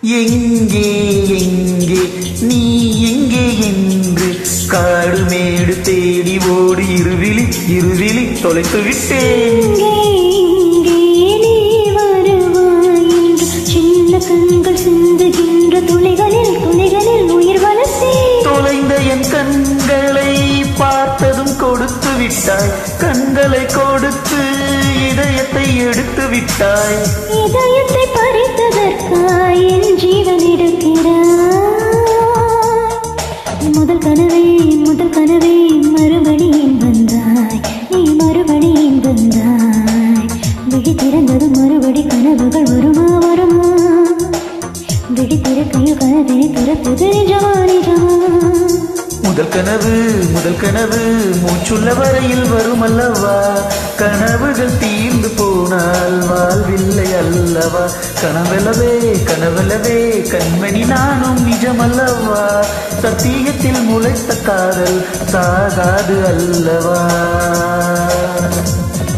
எங்கே எங்கே நீ எங்கே என்று காடு மேடு தேடி ஓடி இருவிழி இருவிழி தொலைத்து விட்டேன் இங்கே இங்கே நீ வருவாய் என்று சின்ன கண்கள் சிந்துகின்ற துளிகளில் துளிகளில் உயிர் வளர்த்தேன் தொலைந்த என் கண்களை பார்த்ததும் கொடுத்து விட்டாய் கண்களை கொடுத்து இதயத்தை எடுத்து விட்டாய் இதயத்தை பறித்ததற்காய் என் ஜீவன் எடுக்கிறாய் முதல் கனவே முதல் கனவே மறுபடியும் வந்தாய் நீ மறுபடியும் வந்தாய் விழி திறந்தது மறுபடி கனவுகள் வருமா வருமா விழி திறக்கையில் கனவினை துரத்துது நிஜமா நிஜமா முதல் கனவு முதல் கனவு மூச்சுள்ள வரையில் வரும் அல்லவா கனவுகள் தீர்ந்து போனால் வாழ்வில்லை அல்லவா கனவெலவே கனவெலவே கண்மணி நானும் நிஜமல்லவா சத்தியத்தில் முளைத்த காதல் சாகாது அல்லவா